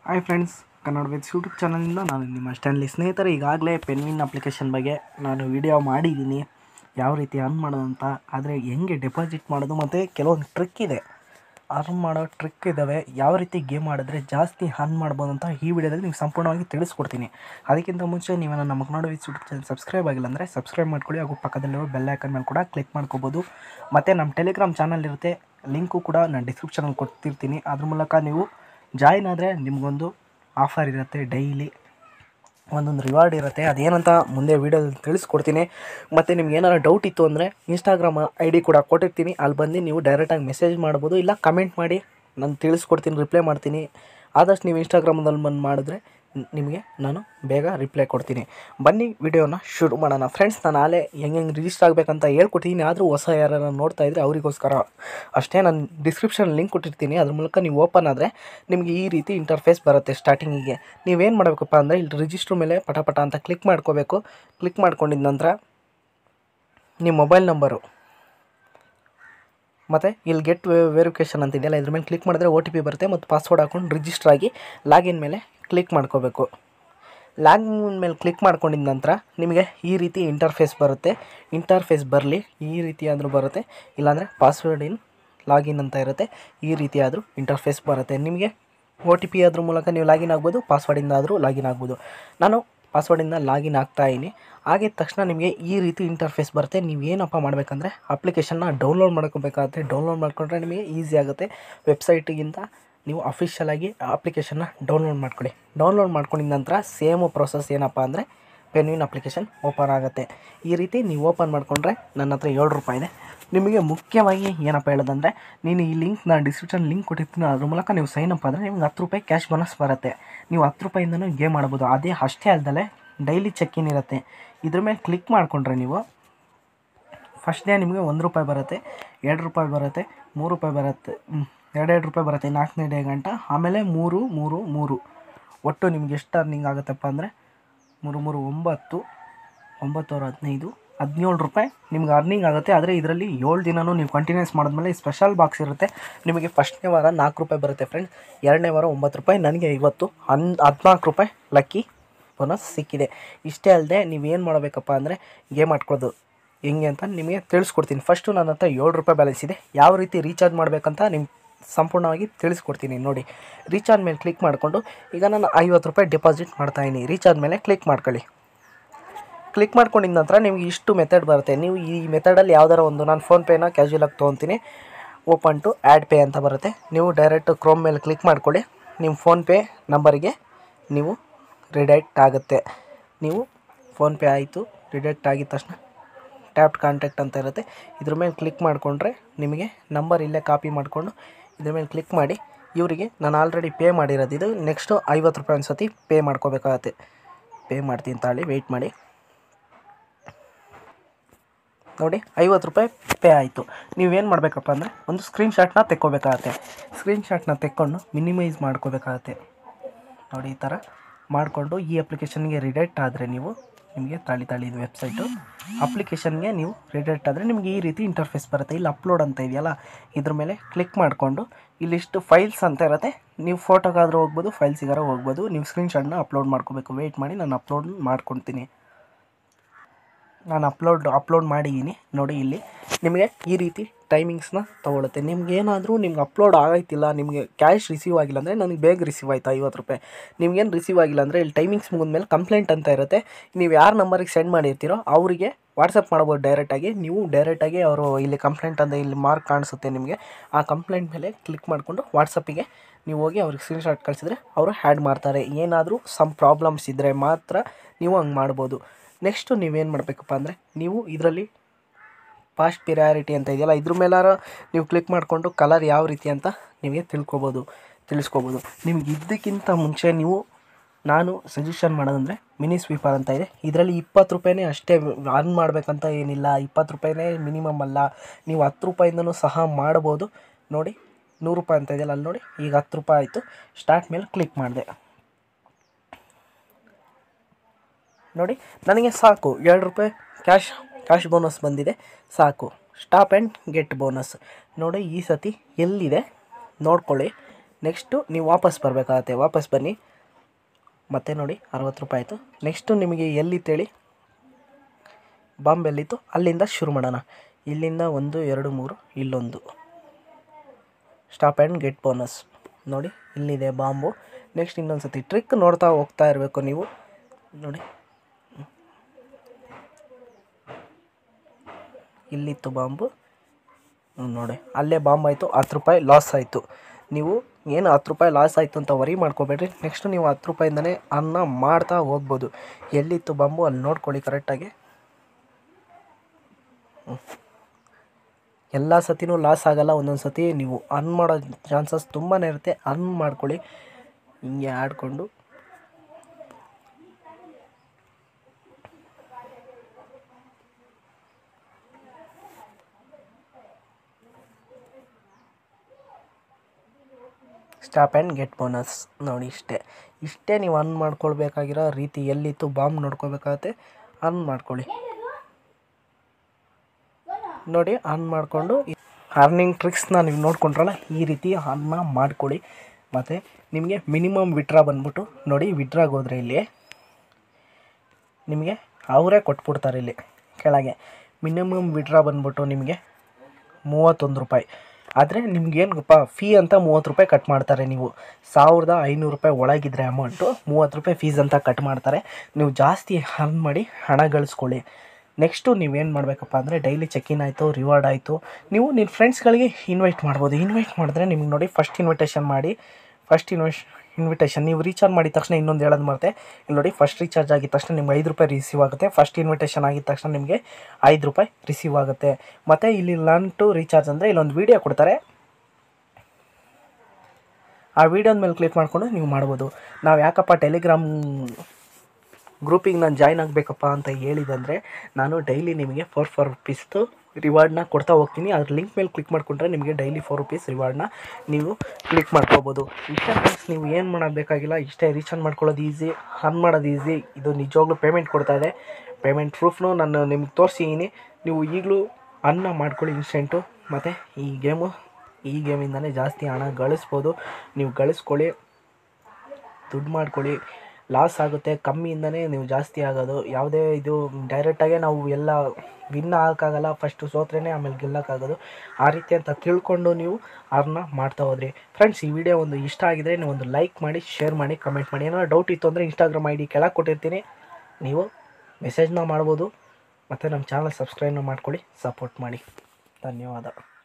hi friends Kannada with YouTube ಚಾನಲಿಂದ ನಾನು ನಿಮ್ಮ ಸ್ಟ್ಯಾನ್ಲಿ ಸ್ನೇಹಿತರೆ ಈಗಾಗಲೇ ಪೆನ್ವಿನ್ ಅಪ್ಲಿಕೇಶನ್ ಬಗ್ಗೆ ನಾನು ವಿಡಿಯೋ ಮಾಡಿದ್ದೀನಿ ಯಾವ ರೀತಿ ಅರ್ನ್ ಮಾಡೋದು ಅಂತ ಆದರೆ ಹೆಂಗೆ ಡೆಪಾಸಿಟ್ ಮಾಡೋದು ಮತ್ತು ಕೆಲವೊಂದು ಟ್ರಿಕ್ ಇದೆ ಅರ್ನ್ ಮಾಡೋ ಟ್ರಿಕ್ ಇದ್ದಾವೆ ಯಾವ ರೀತಿ ಗೇಮ್ ಆಡಿದ್ರೆ ಜಾಸ್ತಿ ಅರ್ನ್ ಮಾಡ್ಬೋದು ಅಂತ ಈ ವಿಡಿಯೋದಲ್ಲಿ ನೀವು ಸಂಪೂರ್ಣವಾಗಿ ತಿಳಿಸ್ಕೊಡ್ತೀನಿ ಅದಕ್ಕಿಂತ ಮುಂಚೆ ನೀವು ನಮ್ಮ Kannada with YouTube channel subscribe ಆಗಿಲ್ಲ ಅಂದರೆ ಸಬ್ಸ್ಕ್ರೈಬ್ ಮಾಡ್ಕೊಳ್ಳಿ ಹಾಗೂ ಪಕ್ಕದಲ್ಲಿರೋ ಬೆಲ್ ಐಕನ್ ಮೇಲೆ ಕೂಡ ಕ್ಲಿಕ್ ಮಾಡ್ಕೋಬೋದು ಮತ್ತು ನಮ್ಮ ಟೆಲಿಗ್ರಾಮ್ ಚಾನಲ್ ಇರುತ್ತೆ ಲಿಂಕು ಕೂಡ ನಾನು ಡಿಸ್ಕ್ರಿಪ್ಷನಲ್ಲಿ ಕೊಡ್ತಿರ್ತೀನಿ ಅದ್ರ ಮೂಲಕ ನೀವು ಜಾಯಿನ್ ಆದರೆ ನಿಮಗೊಂದು ಆಫರ್ ಇರುತ್ತೆ ಡೈಲಿ ಒಂದೊಂದು ರಿವಾರ್ಡ್ ಇರುತ್ತೆ ಅದೇನಂತ ಮುಂದೆ ವೀಡಿಯೋದಲ್ಲಿ ತಿಳಿಸ್ಕೊಡ್ತೀನಿ ಮತ್ತು ನಿಮ್ಗೆ ಏನಾರು ಡೌಟ್ ಇತ್ತು ಅಂದರೆ ಇನ್ಸ್ಟಾಗ್ರಾಮ್ ಐ ಡಿ ಕೂಡ ಕೊಟ್ಟಿರ್ತೀನಿ ಅಲ್ಲಿ ಬಂದು ನೀವು ಡೈರೆಕ್ಟಾಗಿ ಮೆಸೇಜ್ ಮಾಡ್ಬೋದು ಇಲ್ಲ ಕಮೆಂಟ್ ಮಾಡಿ ನಾನು ತಿಳಿಸ್ಕೊಡ್ತೀನಿ ರಿಪ್ಲೈ ಮಾಡ್ತೀನಿ ಆದಷ್ಟು ನೀವು ಇನ್ಸ್ಟಾಗ್ರಾಮದಲ್ಲಿ ಬಂದು ಮಾಡಿದ್ರೆ ನ್- ನಿಮಗೆ ನಾನು ಬೇಗ ರಿಪ್ಲೈ ಕೊಡ್ತೀನಿ ಬನ್ನಿ ವಿಡಿಯೋನ ಶುರು ಮಾಡೋಣ ಫ್ರೆಂಡ್ಸ್ ನಾನು ಆಲೇ ಹೆಂಗೆ ಹೆಂಗೆ ರಿಜಿಸ್ಟರ್ ಆಗಬೇಕಂತ ಹೇಳ್ಕೊಟ್ಟಿದ್ದೀನಿ ಆದರೂ ಹೊಸ ಯಾರು ನೋಡ್ತಾ ಇದ್ದರೆ ಅವರಿಗೋಸ್ಕರ ಅಷ್ಟೇ ನಾನು ಡಿಸ್ಕ್ರಿಪ್ಷನ್ ಲಿಂಕ್ ಕೊಟ್ಟಿರ್ತೀನಿ ಅದ್ರ ಮೂಲಕ ನೀವು ಓಪನ್ ಆದರೆ ನಿಮಗೆ ಈ ರೀತಿ ಇಂಟರ್ಫೇಸ್ ಬರುತ್ತೆ ಸ್ಟಾರ್ಟಿಂಗಿಗೆ ನೀವೇನು ಮಾಡಬೇಕಪ್ಪ ಅಂದರೆ ಇಲ್ಲಿ ರಿಜಿಸ್ಟ್ರ್ ಮೇಲೆ ಪಟ ಪಟ ಅಂತ ಕ್ಲಿಕ್ ಮಾಡ್ಕೋಬೇಕು ಕ್ಲಿಕ್ ಮಾಡ್ಕೊಂಡಿದ ನಂತರ ನಿಮ್ಮ ಮೊಬೈಲ್ ನಂಬರು ಮತ್ತು ಇಲ್ಲಿ ಗೆಟ್ ವೆರಿಫಿಕೇಷನ್ ಅಂತ ಇದೆಯಲ್ಲ ಇದ್ರ ಮೇಲೆ ಕ್ಲಿಕ್ ಮಾಡಿದ್ರೆ ಒ ಟಿ ಪಿ ಬರುತ್ತೆ ಮತ್ತು ಪಾಸ್ವರ್ಡ್ ಹಾಕೊಂಡು ರಿಜಿಸ್ಟರ್ ಆಗಿ ಲಾಗಿನ್ ಮೇಲೆ ಕ್ಲಿಕ್ ಮಾಡ್ಕೋಬೇಕು ಲಾಗಿನ್ ಮೇಲೆ ಕ್ಲಿಕ್ ಮಾಡ್ಕೊಂಡಿದ ನಂತರ ನಿಮಗೆ ಈ ರೀತಿ ಇಂಟರ್ಫೇಸ್ ಬರುತ್ತೆ ಇಂಟರ್ಫೇಸ್ ಬರಲಿ ಈ ರೀತಿ ಆದರೂ ಬರುತ್ತೆ ಇಲ್ಲಾಂದರೆ ಪಾಸ್ವರ್ಡ್ ಇನ್ ಲಾಗಿನ್ ಅಂತ ಇರುತ್ತೆ ಈ ರೀತಿ ಆದರೂ ಇಂಟರ್ಫೇಸ್ ಬರುತ್ತೆ ನಿಮಗೆ ಒ ಟಿ ಪಿ ಅದ್ರ ಮೂಲಕ ನೀವು ಲಾಗಿನ್ ಆಗ್ಬೋದು ಪಾಸ್ವರ್ಡಿಂದ ಆದರೂ ಲಾಗಿನ್ ಆಗ್ಬೋದು ನಾನು ಪಾಸ್ವರ್ಡಿಂದ ಲಾಗಿನ್ ಆಗ್ತಾ ಇದ್ದೀನಿ ಆಗಿದ ತಕ್ಷಣ ನಿಮಗೆ ಈ ರೀತಿ ಇಂಟರ್ಫೇಸ್ ಬರುತ್ತೆ ನೀವು ಏನಪ್ಪ ಮಾಡಬೇಕಂದ್ರೆ ಅಪ್ಲಿಕೇಶನ್ನ ಡೌನ್ಲೋಡ್ ಮಾಡ್ಕೋಬೇಕಾಗುತ್ತೆ ಡೌನ್ಲೋಡ್ ಮಾಡ್ಕೊಂಡ್ರೆ ನಿಮಗೆ ಈಸಿ ಆಗುತ್ತೆ ವೆಬ್ಸೈಟಿಗಿಂತ ನೀವು ಅಫಿಷಿಯಲ್ ಆಗಿ ಅಪ್ಲಿಕೇಶನ್ನ ಡೌನ್ಲೋಡ್ ಮಾಡ್ಕೊಳ್ಳಿ ಡೌನ್ಲೋಡ್ ಮಾಡ್ಕೊಂಡಿದ ನಂತರ ಸೇಮ್ ಪ್ರೊಸೆಸ್ ಏನಪ್ಪ ಅಂದರೆ ಪೆನ್ವಿನ್ ಅಪ್ಲಿಕೇಶನ್ ಓಪನ್ ಆಗುತ್ತೆ ಈ ರೀತಿ ನೀವು ಓಪನ್ ಮಾಡಿಕೊಂಡ್ರೆ ನನ್ನ ಹತ್ರ ಏಳು ರೂಪಾಯಿ ಇದೆ ನಿಮಗೆ ಮುಖ್ಯವಾಗಿ ಏನಪ್ಪ ಹೇಳೋದಂದರೆ ನೀನು ಈ ಲಿಂಕ್ ನಾನು ಡಿಸ್ಕ್ರಿಪ್ಷನ್ ಲಿಂಕ್ ಕೊಟ್ಟಿರ್ತೀನಿ ಅದ್ರ ಮೂಲಕ ನೀವು ಸೈನ್ ಅಪ್ ಆದರೆ ನಿಮ್ಗೆ ಹತ್ತು ರೂಪಾಯಿ ಕ್ಯಾಶ್ ಬೋನಸ್ ಬರುತ್ತೆ ನೀವು ಹತ್ತು ರೂಪಾಯಿಂದನೂ ಗೇಮ್ ಆಡ್ಬೋದು ಅದೇ ಅಷ್ಟೇ ಅಲ್ದಲೆ ಡೈಲಿ ಚೆಕ್ ಇನ್ ಇರುತ್ತೆ ಇದ್ರ ಮೇಲೆ ಕ್ಲಿಕ್ ಮಾಡಿಕೊಂಡ್ರೆ ನೀವು ಫಸ್ಟ್ ಡೇ ನಿಮಗೆ ಒಂದು ರೂಪಾಯಿ ಬರುತ್ತೆ ಎರಡು ರೂಪಾಯಿ ಬರುತ್ತೆ ಮೂರು ರೂಪಾಯಿ ಬರುತ್ತೆ ಹ್ಮ್, ಎರಡೆರಡು ರೂಪಾಯಿ ಬರುತ್ತೆ ನಾಲ್ಕನೇ ಡೇ ಗಂಟ ಆಮೇಲೆ ಮೂರು ಮೂರು ಮೂರು ಒಟ್ಟು ನಿಮ್ಗೆ ಎಷ್ಟು ಅರ್ನಿಂಗ್ ಆಗುತ್ತಪ್ಪ ಅಂದರೆ ಮೂರು ಮೂರು ಒಂಬತ್ತು ಒಂಬತ್ತೂರ ಹದಿನೈದು ಹದಿನೇಳು ರೂಪಾಯಿ ನಿಮ್ಗೆ ಅರ್ನಿಂಗ್ ಆಗುತ್ತೆ ಆದರೆ ಇದರಲ್ಲಿ ಏಳು ದಿನವೂ ನೀವು ಕಂಟಿನ್ಯೂಸ್ ಮಾಡಿದ್ಮೇಲೆ ಸ್ಪೆಷಲ್ ಬಾಕ್ಸ್ ಇರುತ್ತೆ ನಿಮಗೆ ಫಸ್ಟ್ನೇ ವಾರ ನಾಲ್ಕು ರೂಪಾಯಿ ಬರುತ್ತೆ ಫ್ರೆಂಡ್ಸ್ ಎರಡನೇ ವಾರ ಒಂಬತ್ತು ರೂಪಾಯಿ ನನಗೆ ಇವತ್ತು ಹನ್ ಹದಿನಾಲ್ಕು ರೂಪಾಯಿ ಲಕ್ಕಿ ಬೋನಸ್ ಸಿಕ್ಕಿದೆ ಇಷ್ಟೇ ಅಲ್ಲದೆ ನೀವೇನು ಮಾಡಬೇಕಪ್ಪ ಅಂದರೆ ಗೇಮ್ ಆಡ್ಕೊಳ್ಳೋದು ಹೆಂಗೆ ಅಂತ ನಿಮಗೆ ತಿಳಿಸ್ಕೊಡ್ತೀನಿ ಫಸ್ಟು ನನ್ನ ಹತ್ರ ಏಳು ರೂಪಾಯಿ ಬ್ಯಾಲೆನ್ಸ್ ಇದೆ ಯಾವ ರೀತಿ ರೀಚಾರ್ಜ್ ಮಾಡಬೇಕಂತ ನಿಮ್ಗೆ ಸಂಪೂರ್ಣವಾಗಿ ತಿಳಿಸ್ಕೊಡ್ತೀನಿ ನೋಡಿ ರೀಚಾರ್ಜ್ ಮೇಲೆ ಕ್ಲಿಕ್ ಮಾಡಿಕೊಂಡು ಈಗ ನಾನು ಐವತ್ತು ರೂಪಾಯಿ ಡೆಪಾಸಿಟ್ ಮಾಡ್ತಾಯಿದ್ದೀನಿ ರೀಚಾರ್ಜ್ ಮೇಲೆ ಕ್ಲಿಕ್ ಮಾಡ್ಕೊಳ್ಳಿ ಕ್ಲಿಕ್ ಮಾಡ್ಕೊಂಡಿದ ನಂತರ ನಿಮಗೆ ಇಷ್ಟು ಮೆಥಡ್ ಬರುತ್ತೆ ನೀವು ಈ ಮೆಥಡಲ್ಲಿ ಯಾವ್ದಾರ ಒಂದು ನಾನು ಫೋನ್ಪೇನ ಕ್ಯಾಶುಯಲಾಗಿ ತೊಗೊತೀನಿ ಓಪನ್ ಟು ಆ್ಯಡ್ ಪೇ ಅಂತ ಬರುತ್ತೆ ನೀವು ಡೈರೆಕ್ಟ್ ಕ್ರೋಮ್ ಮೇಲೆ ಕ್ಲಿಕ್ ಮಾಡ್ಕೊಳ್ಳಿ ನಿಮ್ಮ ಫೋನ್ಪೇ ನಂಬರಿಗೆ ನೀವು ರಿಡೈರೆಕ್ಟ್ ಆಗುತ್ತೆ ನೀವು ಫೋನ್ಪೇ ಆಯಿತು ರಿಡೈರೆಕ್ಟ್ ಆಗಿದ ತಕ್ಷಣ ಟ್ಯಾಪ್ಡ್ ಕಾಂಟ್ಯಾಕ್ಟ್ ಅಂತ ಇರುತ್ತೆ ಇದ್ರ ಮೇಲೆ ಕ್ಲಿಕ್ ಮಾಡಿಕೊಂಡ್ರೆ ನಿಮಗೆ ನಂಬರ್ ಇಲ್ಲೇ ಕಾಪಿ ಮಾಡಿಕೊಂಡು ಇದ್ರ ಮೇಲೆ ಕ್ಲಿಕ್ ಮಾಡಿ ಇವರಿಗೆ ನಾನು ಆಲ್ರೆಡಿ ಪೇ ಮಾಡಿರೋದು ಇದು ನೆಕ್ಸ್ಟು ಐವತ್ತು ರೂಪಾಯಿ ಒಂದು ಸತಿ ಪೇ ಮಾಡ್ಕೋಬೇಕಾಗತ್ತೆ ಪೇ ಮಾಡ್ತೀನಿ ತಾಳಿ ವೆಯ್ಟ್ ಮಾಡಿ ನೋಡಿ ಐವತ್ತು ರೂಪಾಯಿ ಪೇ ಆಯಿತು ನೀವೇನು ಮಾಡಬೇಕಪ್ಪ ಅಂದರೆ ಒಂದು ಸ್ಕ್ರೀನ್ಶಾಟ್ನ ತೆಕ್ಕೋಬೇಕಾಗತ್ತೆ ಸ್ಕ್ರೀನ್ಶಾಟ್ನ ತೆಕ್ಕೊಂಡು ಮಿನಿಮೈಸ್ ಮಾಡ್ಕೋಬೇಕಾಗತ್ತೆ ನೋಡಿ ಈ ಥರ ಮಾಡಿಕೊಂಡು ಈ ಅಪ್ಲಿಕೇಶನ್ಗೆ ರಿಡೈರೆಕ್ಟ್ ಆದರೆ ನೀವು ನಿಮಗೆ ತಾಳಿ ತಾಳಿ ಇದು ವೆಬ್ಸೈಟು ಅಪ್ಲಿಕೇಶನ್ಗೆ ನೀವು ರಿಡೈರೆಕ್ಟ್ ಆದರೆ ನಿಮಗೆ ಈ ರೀತಿ ಇಂಟರ್ಫೇಸ್ ಬರುತ್ತೆ ಇಲ್ಲಿ ಅಪ್ಲೋಡ್ ಅಂತ ಇದೆಯಲ್ಲ ಇದ್ರ ಮೇಲೆ ಕ್ಲಿಕ್ ಮಾಡಿಕೊಂಡು ಇಲ್ಲಿಷ್ಟು ಫೈಲ್ಸ್ ಅಂತ ಇರುತ್ತೆ ನೀವು ಫೋಟೋಗಾದರೂ ಹೋಗ್ಬೋದು ಫೈಲ್ಸಿಗಾರ ಹೋಗ್ಬೋದು ನೀವು ಸ್ಕ್ರೀನ್ಶಾಟ್ನ ಅಪ್ಲೋಡ್ ಮಾಡ್ಕೋಬೇಕು ವೆಯ್ಟ್ ಮಾಡಿ ನಾನು ಅಪ್ಲೋಡ್ ಮಾಡ್ಕೊತೀನಿ ನಾನು ಅಪ್ಲೋಡ್ ಅಪ್ಲೋಡ್ ಮಾಡಿದ್ದೀನಿ ನೋಡಿ ಇಲ್ಲಿ ನಿಮಗೆ ಈ ರೀತಿ ಟೈಮಿಂಗ್ಸ್ನ ತೊಗೊಳುತ್ತೆ ನಿಮ್ಗೆ ಏನಾದರೂ ನಿಮ್ಗೆ ಅಪ್ಲೋಡ್ ಆಗೈತಿಲ್ಲ ನಿಮಗೆ ಕ್ಯಾಶ್ ರಿಸೀವ್ ಆಗಿಲ್ಲ ಅಂದರೆ ನನಗೆ ಬೇಗ ರಿಸೀವ್ ಆಯ್ತು ಐವತ್ತು ರೂಪಾಯಿ ನಿಮ್ಗೇನು ರಿಸೀವ್ ಆಗಿಲ್ಲ ಅಂದರೆ ಇಲ್ಲಿ ಟೈಮಿಂಗ್ಸ್ ಮುಗಿದ್ಮೇಲೆ ಕಂಪ್ಲೇಂಟ್ ಅಂತ ಇರುತ್ತೆ ನೀವು ಯಾರ ನಂಬರಿಗೆ ಸೆಂಡ್ ಮಾಡಿರ್ತೀರೋ ಅವರಿಗೆ ವಾಟ್ಸಪ್ ಮಾಡ್ಬೋದು ಡೈರೆಕ್ಟಾಗಿ ನೀವು ಡೈರೆಕ್ಟಾಗಿ ಅವರು ಇಲ್ಲಿ ಕಂಪ್ಲೇಂಟ್ ಅಂತ ಇಲ್ಲಿ ಮಾರ್ಕ್ ಕಾಣಿಸುತ್ತೆ ನಿಮಗೆ ಆ ಕಂಪ್ಲೇಂಟ್ ಮೇಲೆ ಕ್ಲಿಕ್ ಮಾಡಿಕೊಂಡು ವಾಟ್ಸಪ್ಪಿಗೆ ನೀವು ಹೋಗಿ ಅವ್ರಿಗೆ ಸ್ಕ್ರೀನ್ಶಾಟ್ ಕಳಿಸಿದ್ರೆ ಅವರು ಹ್ಯಾಡ್ ಮಾಡ್ತಾರೆ ಏನಾದರೂ ಸಮ್ ಪ್ರಾಬ್ಲಮ್ಸ್ ಇದ್ದರೆ ಮಾತ್ರ ನೀವು ಹಂಗೆ ಮಾಡ್ಬೋದು ನೆಕ್ಸ್ಟು ನೀವೇನು ಮಾಡಬೇಕಪ್ಪ ಅಂದರೆ ನೀವು ಇದರಲ್ಲಿ ಫಾಸ್ಟ್ ಪಿರಿಯಾರಿಟಿ ಅಂತ ಇದೆಯಲ್ಲ ಇದ್ರ ಮೇಲಾರ ನೀವು ಕ್ಲಿಕ್ ಮಾಡಿಕೊಂಡು ಕಲರ್ ಯಾವ ರೀತಿ ಅಂತ ನಿಮಗೆ ತಿಳ್ಕೊಬೋದು ತಿಳಿಸ್ಕೊಬೋದು ನಿಮ್ಗೆ ಇದಕ್ಕಿಂತ ಮುಂಚೆ ನೀವು ನಾನು ಸಜೆಷನ್ ಮಾಡೋದಂದರೆ ಮಿನಿ ಸ್ವೀಪರ್ ಅಂತ ಇದೆ ಇದರಲ್ಲಿ ಇಪ್ಪತ್ತು ರೂಪಾಯಿನೇ ಅಷ್ಟೇ ಅರ್ನ್ ಮಾಡಬೇಕಂತ ಏನಿಲ್ಲ ಇಪ್ಪತ್ತು ರೂಪಾಯಿನೇ ಮಿನಿಮಮ್ ಅಲ್ಲ ನೀವು ಹತ್ತು ರೂಪಾಯಿಂದನೂ ಸಹ ಮಾಡ್ಬೋದು ನೋಡಿ ನೂರು ರೂಪಾಯಿ ಅಂತ ಇದೆಯಲ್ಲ ಅಲ್ಲಿ ನೋಡಿ ಈಗ ಹತ್ತು ರೂಪಾಯಿ ಆಯಿತು ಸ್ಟಾರ್ಟ್ ಮೇಲೆ ಕ್ಲಿಕ್ ಮಾಡಿದೆ ನೋಡಿ ನನಗೆ ಸಾಕು ಎರಡು ರೂಪಾಯಿ ಕ್ಯಾಶ್ ಕ್ಯಾಶ್ ಬೋನಸ್ ಬಂದಿದೆ ಸಾಕು ಸ್ಟಾಪ್ ಆ್ಯಂಡ್ ಗೆಟ್ ಬೋನಸ್ ನೋಡಿ ಈ ಸತಿ ಎಲ್ಲಿದೆ ನೋಡ್ಕೊಳ್ಳಿ ನೆಕ್ಸ್ಟು ನೀವು ವಾಪಸ್ ಬರಬೇಕಾಗತ್ತೆ ವಾಪಸ್ ಬನ್ನಿ ಮತ್ತೆ ನೋಡಿ ಅರವತ್ತು ರೂಪಾಯಿ ಆಯಿತು ನೆಕ್ಸ್ಟು ನಿಮಗೆ ಎಲ್ಲಿತ್ತೇಳಿ ಬಾಂಬ್ ಎಲ್ಲಿತ್ತು ಅಲ್ಲಿಂದ ಶುರು ಮಾಡೋಣ ಇಲ್ಲಿಂದ ಒಂದು ಎರಡು ಮೂರು ಇಲ್ಲೊಂದು ಸ್ಟಾಪ್ ಆ್ಯಂಡ್ ಗೆಟ್ ಬೋನಸ್ ನೋಡಿ ಇಲ್ಲಿದೆ ಬಾಂಬು ನೆಕ್ಸ್ಟ್ ಇನ್ನೊಂದು ಸತಿ ಟ್ರಿಕ್ ನೋಡ್ತಾ ಹೋಗ್ತಾ ಇರಬೇಕು ನೀವು ನೋಡಿ ಇಲ್ಲಿತ್ತು ಬಾಂಬು ಹ್ಮ್, ನೋಡಿ ಅಲ್ಲೇ ಬಾಂಬ್ ಆಯಿತು ಹತ್ತು ರೂಪಾಯಿ ಲಾಸ್ ಆಯಿತು ನೀವು ಏನು ಹತ್ತು ರೂಪಾಯಿ ಲಾಸ್ ಆಯಿತು ಅಂತ ವರಿ ಮಾಡ್ಕೋಬೇಡ್ರಿ ನೆಕ್ಸ್ಟ್ ನೀವು ಹತ್ತು ರೂಪಾಯಿಂದನೇ ಅನ್ನ ಮಾಡ್ತಾ ಹೋಗ್ಬೋದು ಎಲ್ಲಿತ್ತು ಬಾಂಬು ಅಲ್ಲಿ ನೋಡ್ಕೊಳ್ಳಿ ಕರೆಕ್ಟಾಗಿ ಎಲ್ಲ ಸತಿನೂ ಲಾಸ್ ಆಗಲ್ಲ ಒಂದೊಂದು ಸತಿ ನೀವು ಅರ್ನ್ ಮಾಡೋ ಚಾನ್ಸಸ್ ತುಂಬಾ ಇರುತ್ತೆ ಅರ್ನ್ ಮಾಡ್ಕೊಳ್ಳಿ ಹಿಂಗೆ ಆಡಿಕೊಂಡು ಸ್ಟಾಪ್ ಆ್ಯಂಡ್ ಗೆಟ್ ಬೋನಸ್ ನೋಡಿ ಇಷ್ಟೇ ಇಷ್ಟೇ ನೀವು ಅರ್ನ್ ಮಾಡ್ಕೊಳ್ಬೇಕಾಗಿರೋ ರೀತಿ ಎಲ್ಲಿತ್ತು ಬಾಂಬ್ ನೋಡ್ಕೋಬೇಕಾಗತ್ತೆ ಅರ್ನ್ ಮಾಡ್ಕೊಳ್ಳಿ ನೋಡಿ ಆನ್ ಮಾಡಿಕೊಂಡು ಅರ್ನಿಂಗ್ ಟ್ರಿಕ್ಸ್ನ ನೀವು ನೋಡ್ಕೊಂಡ್ರಲ್ಲ ಈ ರೀತಿ ಅನ್ನ ಮಾಡ್ಕೊಳ್ಳಿ ಮತ್ತು ನಿಮಗೆ ಮಿನಿಮಮ್ ವಿಡ್ರಾ ಬಂದ್ಬಿಟ್ಟು ನೋಡಿ ವಿಡ್ರಾಗೆ ಹೋದರೆ ಇಲ್ಲಿ ನಿಮಗೆ ಅವರೇ ಕೊಟ್ಬಿಡ್ತಾರೆ ಇಲ್ಲಿ ಕೆಳಗೆ ಮಿನಿಮಮ್ ವಿಡ್ರಾ ಬಂದ್ಬಿಟ್ಟು ನಿಮಗೆ ಮೂವತ್ತೊಂದು ರೂಪಾಯಿ ಆದರೆ ನಿಮ್ಗೇನು ಗೊಪ್ಪ ಫೀ ಅಂತ ಮೂವತ್ತು ರೂಪಾಯಿ ಕಟ್ ಮಾಡ್ತಾರೆ ನೀವು ಸಾವಿರದ ಐನೂರು ರೂಪಾಯಿ ಒಳಗಿದ್ರೆ ಅಮೌಂಟು ಮೂವತ್ತು ರೂಪಾಯಿ ಫೀಸ್ ಅಂತ ಕಟ್ ಮಾಡ್ತಾರೆ ನೀವು ಜಾಸ್ತಿ ಅರ್ನ್ ಮಾಡಿ ಹಣ ಗಳಿಸ್ಕೊಳ್ಳಿ ನೆಕ್ಸ್ಟು ನೀವೇನು ಮಾಡಬೇಕಪ್ಪ ಅಂದರೆ ಡೈಲಿ ಚೆಕ್-ಇನ್ ಆಯಿತು ರಿವಾರ್ಡ್ ಆಯಿತು ನೀವು ನಿಮ್ಮ ಫ್ರೆಂಡ್ಸ್ಗಳಿಗೆ ಇನ್ವೈಟ್ ಮಾಡ್ಬೋದು ಇನ್ವೈಟ್ ಮಾಡಿದ್ರೆ ನಿಮ್ಗೆ ನೋಡಿ ಫಸ್ಟ್ ಇನ್ವಿಟೇಷನ್ ಮಾಡಿ ಫಸ್ಟ್ ಇನ್ವೆಶ್ ಇನ್ವಿಟೇಷನ್ ನೀವು ರೀಚಾರ್ಜ್ ಮಾಡಿದ ತಕ್ಷಣ ಇನ್ನೊಂದು ಹೇಳೋದು ಮಾಡ್ತೆ ಇಲ್ಲಿ ನೋಡಿ ಫಸ್ಟ್ ರೀಚಾರ್ಜ್ ಆಗಿದ ತಕ್ಷಣ ನಿಮ್ಗೆ ಐದು ರೂಪಾಯಿ ರಿಸೀವ್ ಆಗುತ್ತೆ ಫಸ್ಟ್ ಇನ್ವಿಟೇಷನ್ ಆಗಿದ ತಕ್ಷಣ ನಿಮಗೆ ಐದು ರೂಪಾಯಿ ರಿಸೀವ್ ಆಗುತ್ತೆ ಮತ್ತು ಇಲ್ಲಿ ಲರ್ನ್ ಟು ರೀಚಾರ್ಜ್ ಅಂದರೆ ಇಲ್ಲೊಂದು ವೀಡಿಯೋ ಕೊಡ್ತಾರೆ ಆ ವಿಡಿಯೋದ ಮೇಲೆ ಕ್ಲಿಕ್ ಮಾಡಿಕೊಂಡು ನೀವು ಮಾಡ್ಬೋದು ನಾವು ಯಾಕಪ್ಪ ಟೆಲಿಗ್ರಾಮ್ ಗ್ರೂಪಿಗೆ ನಾನು ಜಾಯ್ನ್ ಆಗಬೇಕಪ್ಪ ಅಂತ ಹೇಳಿದಂದರೆ ನಾನು ಡೈಲಿ ನಿಮಗೆ ಫೋರ್ ಫೋರ್ ರುಪೀಸ್ದು ರಿವಾರ್ಡ್ನ ಕೊಡ್ತಾ ಹೋಗ್ತೀನಿ ಅದ್ರ ಲಿಂಕ್ ಮೇಲೆ ಕ್ಲಿಕ್ ಮಾಡಿಕೊಂಡ್ರೆ ನಿಮಗೆ ಡೈಲಿ ಫೋರ್ ರುಪೀಸ್ ರಿವಾರ್ಡ್ನ ನೀವು ಕ್ಲಿಕ್ ಮಾಡ್ಕೋಬೋದು ಇಷ್ಟೇ ಫ್ರೆಂಡ್ಸ್ ನೀವು ಏನು ಮಾಡೋದು ಇಷ್ಟೇ ರೀಚಾರ್ಜ್ ಮಾಡ್ಕೊಳ್ಳೋದು ಈಸಿ ಅರ್ನ್ ಮಾಡೋದು ಈಸಿ ಇದು ನಿಜವಾಗ್ಲೂ ಪೇಮೆಂಟ್ ಕೊಡ್ತಾ ಇದೆ ಪೇಮೆಂಟ್ ಪ್ರೂಫ್ನು ನಾನು ನಿಮ್ಗೆ ತೋರಿಸಿದ್ದೀನಿ ನೀವು ಈಗಲೂ ಅನ್ನ ಮಾಡ್ಕೊಳ್ಳಿ ಇನ್ಸ್ಟೆಂಟು ಮತ್ತು ಈ ಗೇಮು ಈ ಗೇಮಿಂದನೇ ಜಾಸ್ತಿ ಹಣ ಗಳಿಸ್ಬೋದು ನೀವು ಗಳಿಸ್ಕೊಳ್ಳಿ ದುಡ್ಡು ಮಾಡ್ಕೊಳ್ಳಿ ಲಾಸ್ ಆಗುತ್ತೆ ಕಮ್ಮಿಯಿಂದನೇ ನೀವು ಜಾಸ್ತಿ ಆಗೋದು ಯಾವುದೇ ಇದು ಡೈರೆಕ್ಟಾಗೆ ನಾವು ಎಲ್ಲ ವಿನ್ ಆಗೋಕ್ಕಾಗಲ್ಲ ಫಸ್ಟು ಸೋತ್ರೇನೆ ಆಮೇಲೆ ಗೆಲ್ಲಕ್ಕಾಗೋದು ಆ ರೀತಿ ಅಂತ ತಿಳ್ಕೊಂಡು ನೀವು ಅರ್ನ ಮಾಡ್ತಾ ಹೋದ್ರಿ ಫ್ರೆಂಡ್ಸ್ ಈ ವಿಡಿಯೋ ಒಂದು ಇಷ್ಟ ಆಗಿದ್ರೆ ನೀವು ಒಂದು ಲೈಕ್ ಮಾಡಿ ಶೇರ್ ಮಾಡಿ ಕಮೆಂಟ್ ಮಾಡಿ ಏನಾದ್ರು ಡೌಟ್ ಇತ್ತು ಅಂದರೆ ಇನ್ಸ್ಟಾಗ್ರಾಮ್ ಐ ಡಿ ಕೆಳಗೆ ಕೊಟ್ಟಿರ್ತೀನಿ ನೀವು ಮೆಸೇಜ್ನ ಮಾಡ್ಬೋದು ಮತ್ತು ನಮ್ಮ ಚಾನಲ್ ಸಬ್ಸ್ಕ್ರೈಬ್ನ ಮಾಡ್ಕೊಳ್ಳಿ ಸಪೋರ್ಟ್ ಮಾಡಿ ಧನ್ಯವಾದ